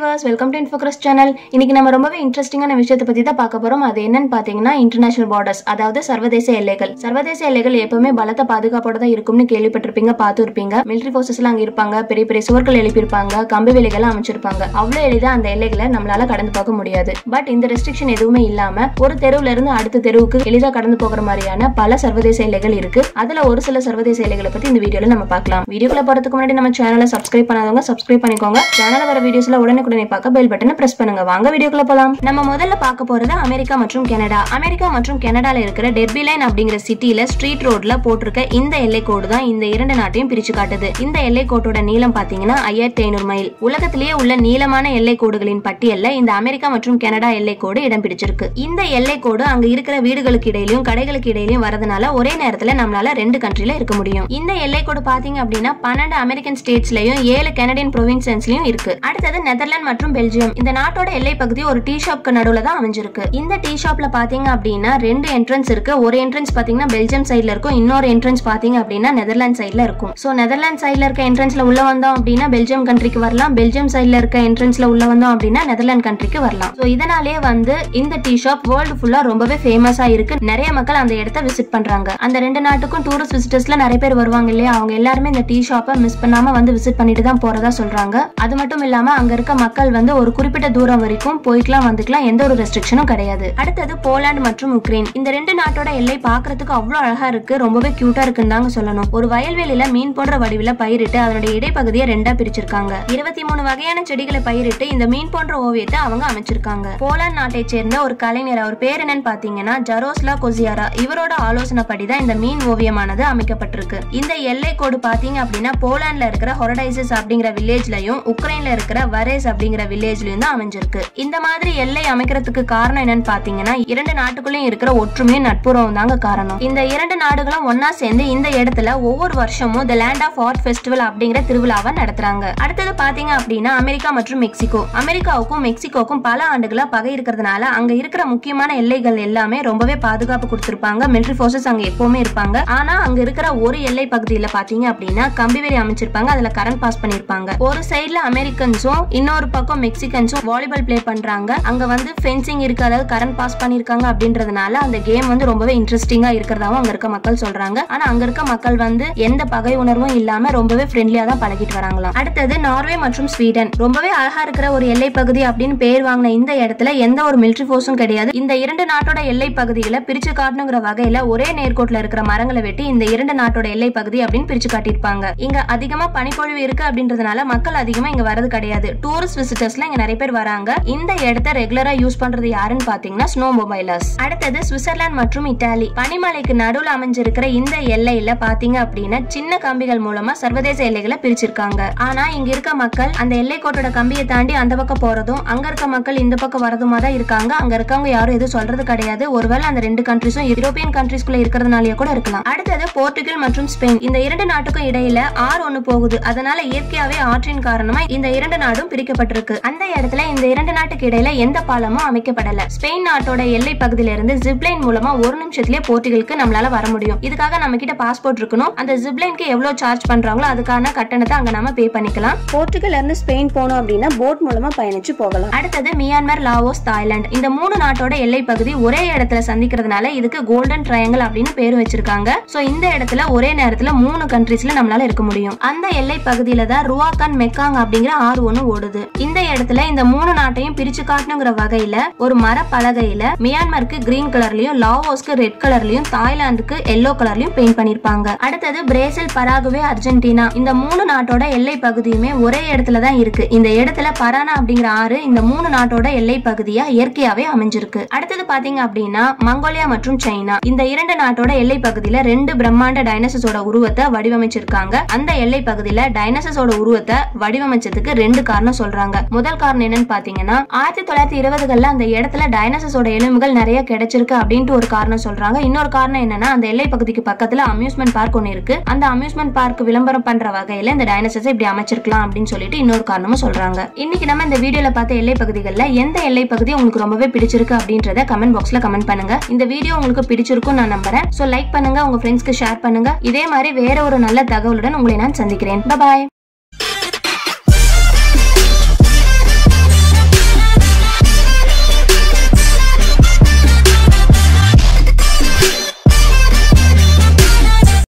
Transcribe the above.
viewers welcome to இன்ஃபோக்ரஸ் channel இன்னைக்கு நம்ம ரொம்பவே இன்ட்ரெஸ்டிங்கான விஷயத்தை பத்தி தான் பார்க்க போறோம் அது என்னன்னு பாத்தீங்கன்னா இன்டர்நேஷனல் பார்டர்ஸ் அதாவது சர்வதேச எல்லைகள் சர்வதேச எல்லைகள் எப்பவுமே பலத்த பாதுகாப்போட தான் இருக்கும்னு கேள்விப்பட்டிருப்பீங்க பார்த்து இருப்பீங்க மிலிட்டரி ஃபோர்ஸஸ் எல்லாம் அங்க இருப்பாங்க பெரிய பெரிய சுவர்கள் எழுப்பியிருப்பாங்க கம்பி வேலைகள் அமைச்சிருப்பாங்க அவ்வளவு எளிதா அந்த எல்லைகளை நம்மளால கடந்து போக முடியாது பட் இந்த ரெஸ்ட்ரிக்ஷன் எதுவுமே இல்லாம ஒரு தெருவுல இருந்து அடுத்த தெருவுக்கு எளிதா கடந்து போகிற மாதிரியான பல சர்வதேச எல்லைகள் இருக்கு அதுல ஒரு சில சர்வதேச எல்லைகளை பத்தி இந்த வீடியோல நம்ம பார்க்கலாம் வீடியோக்குள்ள போறதுக்கு முன்னாடி நம்ம சேனலை சப்ஸ்கிரைப் பண்ணாதவங்க சப்ஸ்கிரைப் பண்ணிக்கோங்க சேனல்ல வர வீடியோஸ்ல உடனுக்குடனே பார்க்க பெல் பட்டனை பிரஸ் பண்ணுங்க வாங்க வீடியோக்குள்ள போலாம் நம்ம முதல்ல பார்க்க போறது அமெரிக்கா மற்றும் கனடா அமெரிக்கா மற்றும் கனடால இருக்கிற டெர்பி லைன் அப்படிங்கிற சிட்டில ஸ்ட்ரீட் ரோட்ல போட்டிருக்க இந்த எல்லை கோடு தான் இந்த இரண்டு நாட்டையும் பிரிச்சு காட்டுது இந்த எல்லை கோட்டோட நீளம் பாத்தீங்கன்னா ஐயாயிரத்தி ஐநூறு மைல் உலகத்திலேயே உள்ள நீளமான எல்லை கோடுகளின் பட்டியல்ல இந்த அமெரிக்கா மற்றும் கனடா எல்லை கோடு இடம் பிடிச்சிருக்கு இந்த எல்லை கோடு அங்க இருக்கிற வீடுகளுக்கு இடையிலயும் கடைகளுக்கு இடையிலயும் வரதுனால ஒரே நேரத்துல நம்மளால ரெண்டு கண்ட்ரில இருக்க முடியும் இந்த எல்லை கோடு பாத்தீங்க அப்படின்னா பன்னெண்டு அமெரிக்கன் ஸ்டேட்ஸ்லயும் ஏழு கனடியன் ப்ரொவின்சன்ஸ்லயும் இருக்கு அடுத்தது நெதர்லாந்து மற்றும் பெல்ஜியம் இந்த நாட்டோட எல்லை பகுதி ஒரு டீ ஷாப்க்கு நடுவுல தான் அமைஞ்சிருக்கு இந்த டீ ஷாப்ல பாத்தீங்க அப்படின்னா ரெண்டு என்ட்ரன்ஸ் இருக்கு ஒரு என்ட்ரன்ஸ் பாத்தீங்கன்னா பெல்ஜியம் சைடுல இருக்கும் இன்னொரு என்ட்ரன்ஸ் பாத்தீங்க அப்படின்னா நெதர்லாந்து சைடுல இருக்கும் சோ நெதர்லாந்து சைடுல இருக்க என்ட்ரன்ஸ்ல உள்ள வந்தோம் அப்படின்னா பெல்ஜியம் கண்ட்ரிக்கு வரலாம் பெல்ஜியம் சைடுல இருக்க என்ட்ரன்ஸ்ல உள்ள வந்தோம் அப்படின்னா நெதர்லாந்து கண்ட்ரிக்கு வரலாம் சோ இதனாலே வந்து இந்த டீ ஷாப் வேர்ல்டு ஃபுல்லா ரொம்பவே ஃபேமஸா இருக்கு நிறைய மக்கள் அந்த இடத்த விசிட் பண்றாங்க அந்த ரெண்டு நாட்டுக்கும் டூரிஸ்ட் விசிட்டர்ஸ்ல நிறைய பேர் வருவாங்க இல்லையா அவங்க எல்லாருமே இந்த டீ ஷாப்பை மிஸ் பண்ணாம வந்து விசிட் பண்ணிட்டு தான் போறதா சொல்றாங்க அது மட்டும் இல்லாம அங்க இருக்க மக்கள் வந்து ஒரு குறிப்பிட்ட தூரம் வரைக்கும் போய்க்கலாம் வந்துக்கலாம் எந்த ஒரு ரெஸ்ட்ரிக்ஷனும் கிடையாது அடுத்தது போலாந்து மற்றும் உக்ரைன் இந்த ரெண்டு நாட்டோட எல்லை பாக்குறதுக்கு அவ்வளவு அழகா இருக்கு ரொம்பவே கியூட்டா இருக்குன்னு தாங்க சொல்லணும் ஒரு வயல்வெளியில மீன் போன்ற வடிவில பயிரிட்டு அதனுடைய இடைப்பகுதியை ரெண்டா பிரிச்சிருக்காங்க இருபத்தி மூணு வகையான செடிகளை பயிரிட்டு இந்த மீன் போன்ற ஓவியத்தை அவங்க அமைச்சிருக்காங்க போலாந்து நாட்டை சேர்ந்த ஒரு கலைஞர் அவர் பேர் என்னன்னு பாத்தீங்கன்னா ஜரோஸ்லா கொசியாரா இவரோட ஆலோசனைப்படி தான் இந்த மீன் ஓவியமானது அமைக்கப்பட்டிருக்கு இந்த எல்லை கோடு பாத்தீங்க அப்படின்னா போலாந்துல இருக்கிற ஹொரடைசஸ் அப்படிங்கிற வில்லேஜ்லயும் உக்ரைன்ல இருக்கிற வரேஸ் அப்படிங்கிற வில்லேஜ்லயும் தான் அமைஞ்சிருக்கு இந்த மாதிரி எல்லை அமைக்கிறதுக்கு காரணம் என்னன்னு பாத்தீங்கன்னா இரண்டு நாட்டுக்குள்ளயும் இருக்கிற ஒற்றுமையும் நட்புறவும் தாங்க காரணம் இந்த இரண்டு நாடுகளும் ஒன்னா சேர்ந்து இந்த இடத்துல ஒவ்வொரு வருஷமும் the land of art festival அப்படிங்கிற திருவிழாவை நடத்துறாங்க அடுத்தது பாத்தீங்க அப்படின்னா அமெரிக்கா மற்றும் மெக்சிகோ அமெரிக்காவுக்கும் மெக்சிகோக்கும் பல ஆண்டுகளா பகை இருக்கிறதுனால அங்க இருக்கிற முக்கியமான எல்லைகள் எல்லாமே ரொம்பவே பாதுகாப்பு கொடுத்திருப்பாங்க மிலிட்டரி ஃபோர்ஸஸ் அங்க எப்பவுமே இருப்பாங்க ஆனா அங்க இருக்கிற ஒரு எல்லை பகுதியில பாத்தீங்க அப்படின்னா கம்பிவேலி அமைச்சிருப்பாங்க அதுல கரண்ட் பாஸ் பண்ணிருப்பாங்க ஒரு சைடுல அமெரிக்கன்ஸும் இன்னொரு பக்கம் மெக்சிகன்ஸும் வாலிபால் ப்ளே பண்றாங்க அங்க வந்து ஃபென்சிங் இருக்கு அதாவது கரண்ட் பாஸ் பண்ணிருக்காங்க அப்படின்றதுனால அந்த கேம் வந்து ரொம்பவே இன்ட்ரெஸ்டிங்கா இருக்கிறதாவும் அங்க இருக்க மக்கள் சொல்றாங்க ஆனா அங்க இருக்க மக்கள் வந்து எந்த பகை உணர்வும் இல்லாம ரொம்பவே ஃப்ரெண்ட்லியா தான் பழகிட்டு வராங்களாம் அடுத்தது நார்வே மற்றும் ஸ்வீடன் ரொம்பவே அழகா இருக்கிற ஒரு எல்லை பகுதி அப்படின்னு பேர் வாங்கின இந்த இடத்துல எந்த ஒரு மிலிட்டரி ஃபோர்ஸும் கிடையாது இந்த இரண்டு நாட்டோட எல்லை பகுதிகளை பிரிச்சு காட்டணுங்கிற வகையில ஒரே நேர்கோட்டுல இருக்கிற மரங்களை வெட்டி இந்த இரண்டு நாட்டோட எல்லை பகுதி அப்படின்னு பிரிச்சு காட்டியிருப்பாங்க இங்க அதிகமா பனிப்பொழிவு இருக்கு அப்படின்றதுனால மக்கள் அதிகமா இங்க வரது கிடையாது டூரிஸ்ட் விசிட்டர்ஸ்ல இங்க நிறைய பேர் வராங்க இந்த இடத்த ரெகுலரா யூஸ் பண்றது யாருன்னு பாத்தீங்கன்னா ஸ்னோ மொபைலர்ஸ் அடுத்தது சுவிட்சர்லாந்து மற்றும் இட்டாலி பனிமலைக்கு நடுவுல அமைஞ்சிருக்கிற இந்த எல்லையில பாத்தீங்க அப்படின்னா சின்ன கம்பிகள் மூலமா சர்வதேச எல்லைகளை பிரிச்சிருக்காங்க ஆனா இங்க இருக்க மக்கள் அந்த எல்லை கோட்டோட கம்பியை தாண்டி அந்த பக்கம் போறதும் அங்க இருக்க மக்கள் இந்த பக்கம் வரதுமா தான் இருக்காங்க அங்க இருக்கவங்க யாரும் எதுவும் சொல்றது கிடையாது ஒருவேளை அந்த ரெண்டு கண்ட்ரிஸும் யூரோப்பியன் கண்ட்ரிஸ்குள்ள இருக்கிறதுனாலயே கூட இருக்கலாம் அடுத்தது போர்ச்சுகல் மற்றும் ஸ்பெயின் இந்த இரண்டு நாட்டுக்கும் இடையில ஆறு ஒண்ணு போகுது அதனால இயற்கையாவே ஆற்றின் காரணமா இந்த இரண்டு நாடும் பிரிக்கப்பட்டிருக்கு அந்த இடத்துல இந்த இரண்டு நாட்டுக்கு இடையில எந்த பாலமும் அமைக்கப்படல ஸ்பெயின் நாட்டோட எல்லை பகுதியில இருந்து ஜிப்லைன் மூலமா ஒரு நிமிஷத்துலயே போர்ச்சுகலுக்கு நம்மளால வர முடியும் இதுக்காக நம்ம கிட்ட பாஸ்போர்ட் இருக்கணும் அந்த ஜிப்லைனுக்கு எவ்வளவு சார்ஜ் பண்றாங்களோ அதுக்கான கட்டணத்தை அங்க நம்ம பே பண்ணிக்கலாம் போர்ச்சுகல்ல இருந்து ஸ்பெயின் போனோம் அப்படின்னா போட் மூலமா பயணிச்சு போகலாம் அடுத்தது மியான்மர் லாவோஸ் தாய்லாந்து இந்த மூணு நாட்டோட எல்லை பகுதி ஒரே இடத்துல சந்திக்கிறதுனால இதுக்கு கோல்டன் ட்ரையாங்கிள் அப்படின்னு பேர் வச்சிருக்காங்க சோ இந்த இடத்துல ஒரே நேரத்துல மூணு கண்ட்ரீஸ்ல நம்மளால இருக்க முடியும் அந்த எல்லை பகுதியில தான் ருவாகான் மெக்காங் அப்படிங்கிற ஆறு ஒண்ணு ஓடுது இந்த இடத்துல இந்த மூணு நாட்டையும் பிரிச்சு காட்டணுங்கிற வகையில ஒரு மர பலகையில மியான்மருக்கு கிரீன் கலர்லயும் லாவோஸ்க்கு ரெட் கலர்லயும் தாய்லாந்துக்கு எல்லோ கலர்லயும் பெயிண்ட் பண்ணிருப்பாங்க அடுத்தது பிரேசில் பராகுவே அர்ஜென்டினா இந்த மூணு நாட்டோட எல்லை பகுதியுமே ஒரே இடத்துல தான் இருக்கு இந்த இடத்துல பரானா அப்படிங்கிற ஆறு இந்த மூணு நாட்டோட எல்லை பகுதியா இயற்கையாவே அமைஞ்சிருக்கு அடுத்தது பாத்தீங்க அப்படின்னா மங்கோலியா மற்றும் சைனா இந்த இரண்டு நாட்டோட எல்லை பகுதியில ரெண்டு பிரம்மாண்ட டைனசஸோட உருவத்தை வடிவமைச்சிருக்காங்க அந்த எல்லை பகுதியில டைனசஸோட உருவத்தை வடிவமைச்சதுக்கு ரெண்டு காரணம் சொல்றாங்க முதல் காரணம் என்னன்னு பாத்தீங்கன்னா ஆயிரத்தி தொள்ளாயிரத்தி இருபதுகள்ல அந்த இடத்துல டைனசஸோட எலும்புகள் நிறைய கிடைச்சிருக்கு அப்படின்ட்டு ஒரு காரணம் சொல்றாங்க இன்னொரு காரணம் என்னன்னா அந்த எல்லை பகுதிக்கு பக்கத்துல அம்யூஸ்மெண்ட் பார்க் ஒன்னு இருக்கு அந்த அம்யூஸ்மெண்ட் பார்க் விளம்பரம் பண்ற வகையில இந்த டைனசஸ் இப்படி அமைச்சிருக்கலாம் அப்படின்னு சொல்லிட்டு இன்னொரு காரணமும் சொல்றாங்க இன்னைக்கு நம்ம இந்த வீடியோல பார்த்த எல்லை பகுதிகளில் எந்த எல்லை பகுதி உங்களுக்கு ரொம்பவே பிடிச்சிருக்கு அப்படின்றத கமெண்ட் பாக்ஸ்ல கமெண்ட் பண்ணுங்க இந்த வீடியோ உங்களுக்கு பிடிச்சிருக்கும் நான் நம்புறேன் சோ லைக் பண்ணுங்க உங்க ஃப்ரெண்ட்ஸ்க்கு ஷேர் பண்ணுங்க இதே மாதிரி வேற ஒரு நல்ல தகவலுடன் உங்களை நான் சந்திக்கிறேன் பாய்